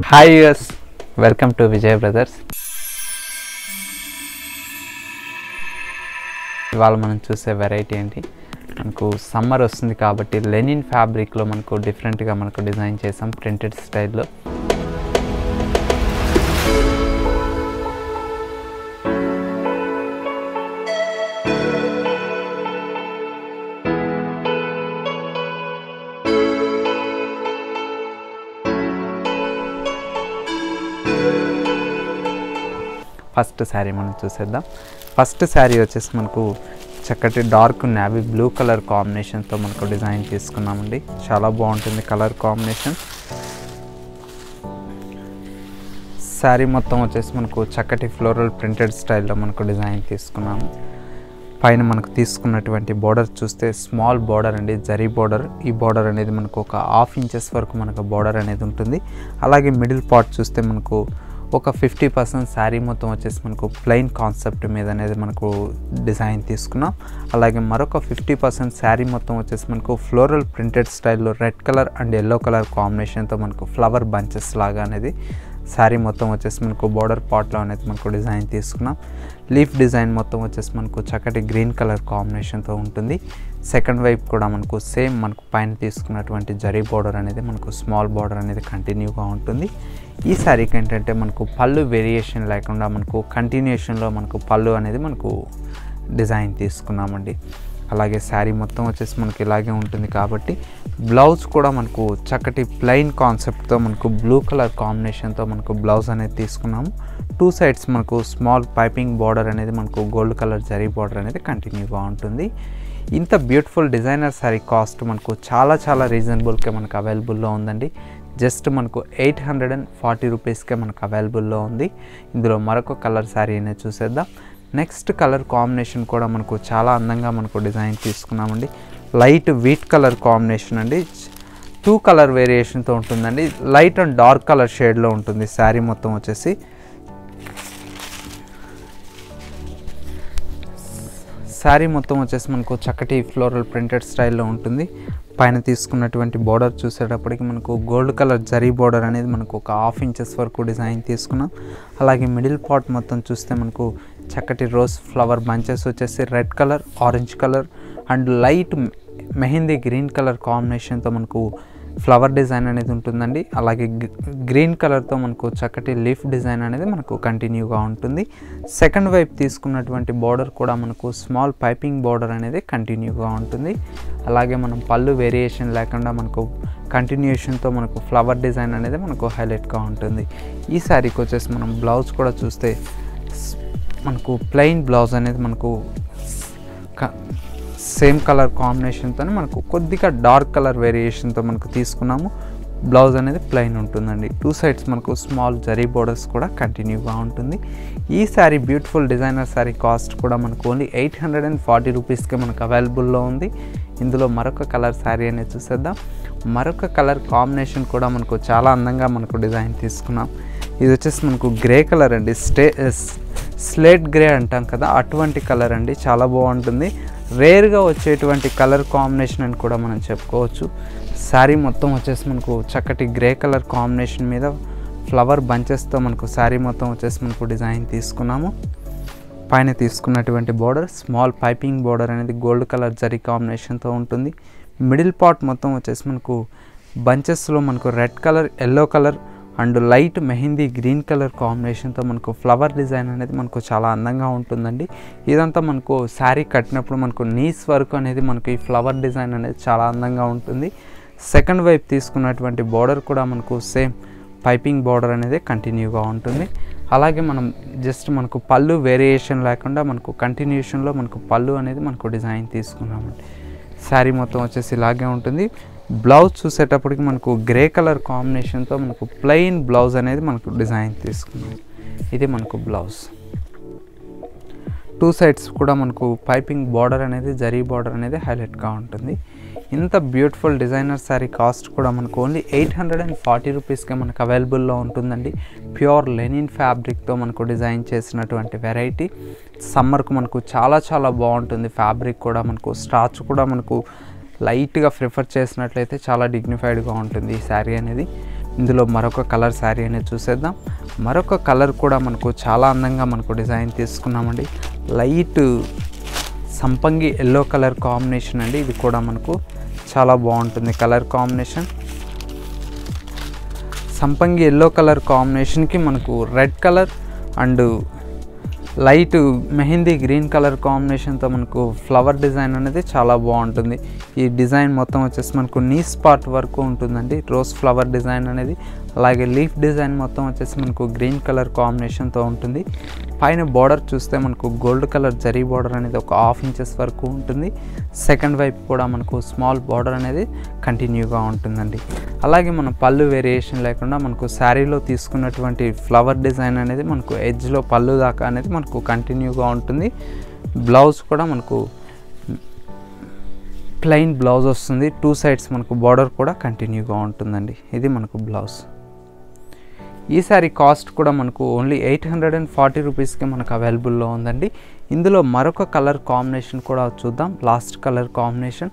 hi US welcome to Vijay brothers ఇవాళ మనం చూసే వెరైటీ ఏంటి మనకు సమ్మర్ వస్తుంది కాబట్టి లెనిన్ ఫ్యాబ్రిక్లో మనకు డిఫరెంట్గా మనకు డిజైన్ చేసాం ప్రింటెడ్ స్టైల్లో ఫస్ట్ శారీ మనం చూసేద్దాం ఫస్ట్ శారీ వచ్చేసి మనకు చక్కటి డార్క్ నావీ బ్లూ కలర్ కాంబినేషన్తో మనకు డిజైన్ తీసుకున్నామండి చాలా బాగుంటుంది కలర్ కాంబినేషన్ శారీ మొత్తం వచ్చేసి మనకు చక్కటి ఫ్లోరల్ ప్రింటెడ్ స్టైల్లో మనకు డిజైన్ తీసుకున్నాము పైన మనకు తీసుకున్నటువంటి బోర్డర్ చూస్తే స్మాల్ బోర్డర్ అండి జరీ బోర్డర్ ఈ బోర్డర్ అనేది మనకు ఒక హాఫ్ ఇంచెస్ వరకు మనకు బోర్డర్ అనేది ఉంటుంది అలాగే మిడిల్ పార్ట్ చూస్తే మనకు ఒక ఫిఫ్టీ పర్సెంట్ శారీ మొత్తం వచ్చేసి మనకు ప్లెయిన్ కాన్సెప్ట్ మీద అనేది మనకు డిజైన్ తీసుకున్నాం అలాగే మరొక ఫిఫ్టీ పర్సెంట్ శారీ మొత్తం వచ్చేసి మనకు ఫ్లోరల్ ప్రింటెడ్ స్టైల్లో red colour and yellow colour కాంబినేషన్తో మనకు ఫ్లవర్ బంచెస్ లాగా అనేది శారీ మొత్తం వచ్చేసి మనకు బార్డర్ పార్ట్లో అనేది మనకు డిజైన్ తీసుకున్నాం లీఫ్ డిజైన్ మొత్తం వచ్చేసి మనకు చక్కటి గ్రీన్ కలర్ కాంబినేషన్తో ఉంటుంది సెకండ్ వైపు కూడా మనకు సేమ్ మనకు పైన తీసుకున్నటువంటి జరీ బార్డర్ అనేది మనకు స్మాల్ బార్డర్ అనేది కంటిన్యూగా ఉంటుంది ఈ శారీకి ఏంటంటే మనకు పళ్ళు వేరియేషన్ లేకుండా మనకు కంటిన్యూషన్లో మనకు పళ్ళు అనేది మనకు డిజైన్ తీసుకున్నామండి అలాగే శారీ మొత్తం వచ్చేసి మనకి ఇలాగే ఉంటుంది కాబట్టి బ్లౌజ్ కూడా మనకు చక్కటి ప్లెయిన్ కాన్సెప్ట్తో మనకు బ్లూ కలర్ కాంబినేషన్తో మనకు బ్లౌజ్ అనేది తీసుకున్నాము టూ సైడ్స్ మనకు స్మాల్ పైపింగ్ బార్డర్ అనేది మనకు గోల్డ్ కలర్ జరీ బార్డర్ అనేది కంటిన్యూగా ఉంటుంది ఇంత బ్యూటిఫుల్ డిజైనర్ శారీ కాస్ట్ మనకు చాలా చాలా రీజనబుల్గా మనకు అవైలబుల్లో ఉందండి జస్ట్ మనకు ఎయిట్ హండ్రెడ్ అండ్ ఫార్టీ రూపీస్కే మనకు అవైలబుల్లో ఉంది ఇందులో మరొక కలర్ శారీ అనేది చూసేద్దాం నెక్స్ట్ కలర్ కాంబినేషన్ కూడా మనకు చాలా అందంగా మనకు డిజైన్ తీసుకున్నామండి లైట్ వీట్ కలర్ కాంబినేషన్ అండి టూ కలర్ వేరియేషన్తో ఉంటుందండి లైట్ అండ్ డార్క్ కలర్ షేడ్లో ఉంటుంది శారీ మొత్తం వచ్చేసి శారీ మొత్తం వచ్చేసి మనకు చక్కటి ఫ్లోరల్ ప్రింటెడ్ స్టైల్లో ఉంటుంది పైన తీసుకున్నటువంటి బార్డర్ చూసేటప్పటికి మనకు గోల్డ్ కలర్ జరీ బార్డర్ అనేది మనకు ఒక హాఫ్ ఇంచెస్ వరకు డిజైన్ తీసుకున్నాం అలాగే మిడిల్ పార్ట్ మొత్తం చూస్తే మనకు చక్కటి రోజ్ ఫ్లవర్ బంచెస్ వచ్చేసి red colour orange colour and light mehndi green colour కాంబినేషన్తో మనకు ఫ్లవర్ డిజైన్ అనేది ఉంటుందండి అలాగే గ్రీన్ కలర్తో మనకు చక్కటి లీఫ్ డిజైన్ అనేది మనకు కంటిన్యూగా ఉంటుంది సెకండ్ వైపు తీసుకున్నటువంటి బార్డర్ కూడా మనకు స్మాల్ పైపింగ్ బార్డర్ అనేది కంటిన్యూగా ఉంటుంది అలాగే మనం పళ్ళు వేరియేషన్ లేకుండా మనకు కంటిన్యూషన్తో మనకు ఫ్లవర్ డిజైన్ అనేది మనకు హైలైట్గా ఉంటుంది ఈ శారీకి వచ్చేసి మనం బ్లౌజ్ కూడా చూస్తే మనకు ప్లెయిన్ బ్లౌజ్ అనేది మనకు సేమ్ కలర్ కాంబినేషన్తో మనకు కొద్దిగా డార్క్ కలర్ వేరియేషన్తో మనకు తీసుకున్నాము బ్లౌజ్ అనేది ప్లెయిన్ ఉంటుందండి టూ సైడ్స్ మనకు స్మాల్ జరీ బోర్డర్స్ కూడా కంటిన్యూగా ఉంటుంది ఈ saree beautiful designer saree cost కూడా మనకు only eight hundred and forty రూపీస్కి మనకు అవైలబుల్లో ఉంది ఇందులో మరొక కలర్ శారీ అనేది చూసేద్దాం మరొక కలర్ కాంబినేషన్ కూడా మనకు చాలా అందంగా మనకు డిజైన్ తీసుకున్నాం ఇది వచ్చేసి మనకు గ్రే కలర్ అండి స్టే స్లేట్ గ్రే అంటాం కదా అటువంటి కలర్ అండి చాలా బాగుంటుంది రేర్గా వచ్చేటువంటి కలర్ కాంబినేషన్ అని కూడా మనం చెప్పుకోవచ్చు శారీ మొత్తం వచ్చేసి మనకు చక్కటి గ్రే కలర్ కాంబినేషన్ మీద ఫ్లవర్ బంచెస్తో మనకు శారీ మొత్తం వచ్చేసి మనకు డిజైన్ తీసుకున్నాము పైన తీసుకున్నటువంటి బార్డర్ స్మాల్ పైపింగ్ బార్డర్ అనేది గోల్డ్ కలర్ జరీ కాంబినేషన్తో ఉంటుంది మిడిల్ పార్ట్ మొత్తం వచ్చేసి మనకు బంచెస్లో మనకు red colour yellow colour and light mehndi green colour కాంబినేషన్తో మనకు ఫ్లవర్ డిజైన్ అనేది మనకు చాలా అందంగా ఉంటుందండి ఇదంతా మనకు శారీ కట్టినప్పుడు మనకు నీస్ వర్క్ అనేది మనకు ఈ ఫ్లవర్ డిజైన్ అనేది చాలా అందంగా ఉంటుంది సెకండ్ వైపు తీసుకున్నటువంటి బార్డర్ కూడా మనకు సేమ్ పైపింగ్ బార్డర్ అనేది కంటిన్యూగా ఉంటుంది అలాగే మనం జస్ట్ మనకు పళ్ళు వేరియేషన్ లేకుండా మనకు కంటిన్యూషన్లో మనకు పళ్ళు అనేది మనకు డిజైన్ తీసుకున్నామండి శారీ మొత్తం వచ్చేసి ఇలాగే ఉంటుంది బ్లౌజ్ చూసేటప్పటికి మనకు గ్రే కలర్ కాంబినేషన్తో మనకు ప్లెయిన్ బ్లౌజ్ అనేది మనకు డిజైన్ తీసుకున్నాం ఇది మనకు బ్లౌజ్ టూ సైడ్స్ కూడా మనకు పైపింగ్ బార్డర్ అనేది జరీ బార్డర్ అనేది హైలైట్గా ఉంటుంది ఇంత బ్యూటిఫుల్ డిజైనర్ శారీ కాస్ట్ కూడా మనకు only eight hundred and forty రూపీస్కే మనకు అవైలబుల్లో ఉంటుందండి ప్యూర్ లెనిన్ ఫ్యాబ్రిక్తో మనకు డిజైన్ చేసినటువంటి వెరైటీ సమ్మర్కు మనకు చాలా చాలా బాగుంటుంది ఫ్యాబ్రిక్ కూడా మనకు స్టార్చ్ కూడా మనకు లైట్గా ప్రిఫర్ చేసినట్లయితే చాలా డిగ్నిఫైడ్గా ఉంటుంది ఈ శారీ అనేది ఇందులో మరొక కలర్ శారీ అనేది చూసేద్దాం మరొక కలర్ కూడా మనకు చాలా అందంగా మనకు డిజైన్ తీసుకున్నామండి లైట్ సంపంగి ఎల్లో కలర్ కాంబినేషన్ అండి ఇది కూడా మనకు చాలా బాగుంటుంది కలర్ కాంబినేషన్ సంపంగి ఎల్లో కలర్ కాంబినేషన్కి మనకు red colour and light mehndi green colour కాంబినేషన్తో మనకు ఫ్లవర్ డిజైన్ అనేది చాలా బాగుంటుంది ఈ డిజైన్ మొత్తం వచ్చేసి మనకు నీస్ పార్ట్ వరకు ఉంటుందండి రోజ్ ఫ్లవర్ డిజైన్ అనేది అలాగే లీఫ్ డిజైన్ మొత్తం వచ్చేసి మనకు గ్రీన్ కలర్ కాంబినేషన్తో ఉంటుంది పైన బార్డర్ చూస్తే మనకు గోల్డ్ కలర్ జరీ బార్డర్ అనేది ఒక హాఫ్ ఇంచెస్ వరకు ఉంటుంది సెకండ్ వైపు కూడా మనకు స్మాల్ బార్డర్ అనేది కంటిన్యూగా ఉంటుందండి అలాగే మన పళ్ళు వేరియేషన్ లేకుండా మనకు శారీలో తీసుకున్నటువంటి ఫ్లవర్ డిజైన్ అనేది మనకు ఎడ్జ్లో పళ్ళు దాకా అనేది మనకు కంటిన్యూగా ఉంటుంది బ్లౌజ్ కూడా మనకు ప్లెయిన్ బ్లౌజ్ వస్తుంది టూ సైడ్స్ మనకు బార్డర్ కూడా కంటిన్యూగా ఉంటుందండి ఇది మనకు బ్లౌజ్ ఈ సారీ కాస్ట్ కూడా మనకు only eight hundred and forty రూపీస్కి మనకు అవైలబుల్లో ఉందండి ఇందులో మరొక కలర్ కాంబినేషన్ కూడా చూద్దాం last colour combination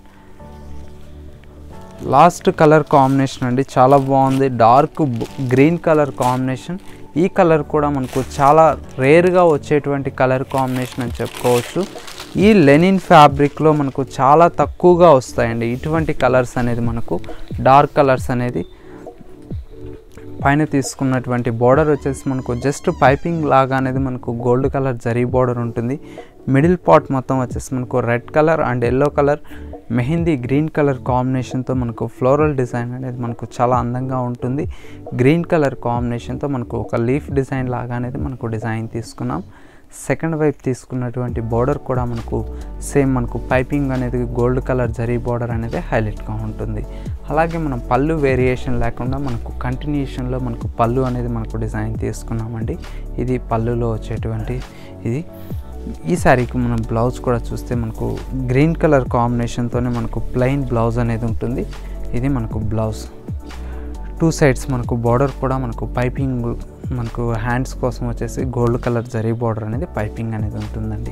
last colour combination అండి చాలా బాగుంది డార్క్ గ్రీన్ కలర్ కాంబినేషన్ ఈ కలర్ కూడా మనకు చాలా రేర్గా వచ్చేటువంటి కలర్ కాంబినేషన్ అని చెప్పుకోవచ్చు ఈ లెనిన్ ఫ్యాబ్రిక్లో మనకు చాలా తక్కువగా వస్తాయండి ఇటువంటి కలర్స్ అనేది మనకు డార్క్ కలర్స్ అనేది పైన తీసుకున్నటువంటి బార్డర్ వచ్చేసి మనకు జస్ట్ పైపింగ్ లాగా అనేది మనకు గోల్డ్ కలర్ జరీ బార్డర్ ఉంటుంది మిడిల్ పార్ట్ మొత్తం వచ్చేసి మనకు red colour and yellow colour mehndi green colour కాంబినేషన్తో మనకు ఫ్లోరల్ డిజైన్ అనేది మనకు చాలా అందంగా ఉంటుంది గ్రీన్ కలర్ కాంబినేషన్తో మనకు ఒక లీఫ్ డిజైన్ లాగా అనేది మనకు డిజైన్ తీసుకున్నాం సెకండ్ వైపు తీసుకున్నటువంటి బార్డర్ కూడా మనకు సేమ్ మనకు పైపింగ్ అనేది గోల్డ్ కలర్ జరీ బార్డర్ అనేది హైలైట్గా ఉంటుంది అలాగే మనం పళ్ళు వేరియేషన్ లేకుండా మనకు కంటిన్యూషన్లో మనకు పళ్ళు అనేది మనకు డిజైన్ తీసుకున్నామండి ఇది పళ్ళులో వచ్చేటువంటి ఇది ఈ శారీకి మనం బ్లౌజ్ కూడా చూస్తే మనకు గ్రీన్ కలర్ కాంబినేషన్తోనే మనకు ప్లెయిన్ బ్లౌజ్ అనేది ఉంటుంది ఇది మనకు బ్లౌజ్ టూ సైడ్స్ మనకు బార్డర్ కూడా మనకు పైపింగ్ మనకు హ్యాండ్స్ కోసం వచ్చేసి గోల్డ్ కలర్ జరీ బార్డర్ అనేది పైపింగ్ అనేది ఉంటుందండి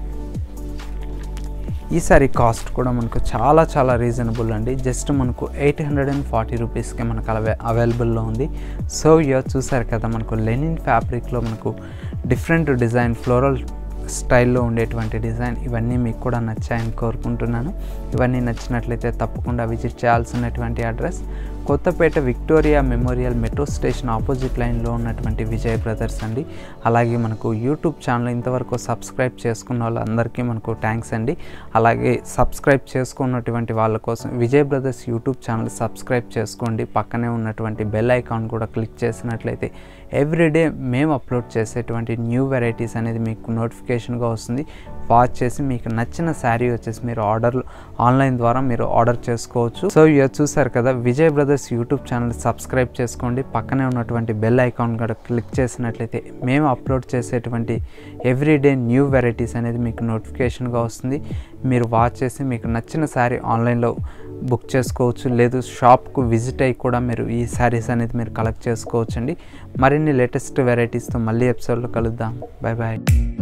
ఈ సారీ కాస్ట్ కూడా మనకు చాలా చాలా రీజనబుల్ అండి జస్ట్ మనకు ఎయిట్ హండ్రెడ్ అండ్ ఫార్టీ రూపీస్కి మనకు అవై అవైలబుల్లో ఉంది సో ఇయర్ చూసారు కదా మనకు లెనిన్ ఫ్యాబ్రిక్లో మనకు డిఫరెంట్ డిజైన్ ఫ్లోరల్ స్టైల్లో ఉండేటువంటి డిజైన్ ఇవన్నీ మీకు కూడా నచ్చాయని కోరుకుంటున్నాను ఇవన్నీ నచ్చినట్లయితే తప్పకుండా విజిట్ చేయాల్సినటువంటి address Kothapet Victoria Memorial metro station opposite లైన్లో ఉన్నటువంటి విజయ్ బ్రదర్స్ అండి అలాగే మనకు యూట్యూబ్ ఛానల్ ఇంతవరకు సబ్స్క్రైబ్ చేసుకున్న వాళ్ళందరికీ మనకు థ్యాంక్స్ అండి అలాగే సబ్స్క్రైబ్ చేసుకున్నటువంటి వాళ్ళ కోసం Vijay brothers YouTube channel subscribe చేసుకోండి పక్కనే ఉన్నటువంటి బెల్ ఐకాన్ కూడా క్లిక్ చేసినట్లయితే ఎవ్రీడే మేము అప్లోడ్ చేసేటువంటి న్యూ వెరైటీస్ అనేది మీకు నోటిఫికేషన్గా వస్తుంది వాచ్ చేసి మీకు నచ్చిన శారీ వచ్చేసి మీరు ఆర్డర్ ఆన్లైన్ ద్వారా మీరు ఆర్డర్ చేసుకోవచ్చు సో ఇక చూసారు కదా Vijay brothers YouTube channel subscribe చేసుకోండి పక్కనే ఉన్నటువంటి బెల్ ఐకాన్ కూడా క్లిక్ చేసినట్లయితే మేము అప్లోడ్ చేసేటువంటి ఎవ్రీడే న్యూ వెరైటీస్ అనేది మీకు నోటిఫికేషన్గా వస్తుంది మీరు వాచ్ చేసి మీకు నచ్చిన శారీ ఆన్లైన్లో బుక్ చేసుకోవచ్చు లేదు షాప్కు విజిట్ అయ్యి కూడా మీరు ఈ శారీస్ అనేది మీరు కలెక్ట్ చేసుకోవచ్చు అండి మరిన్ని లేటెస్ట్ వెరైటీస్తో మళ్ళీ ఎపిసోడ్లో కలుద్దాం బాయ్ బాయ్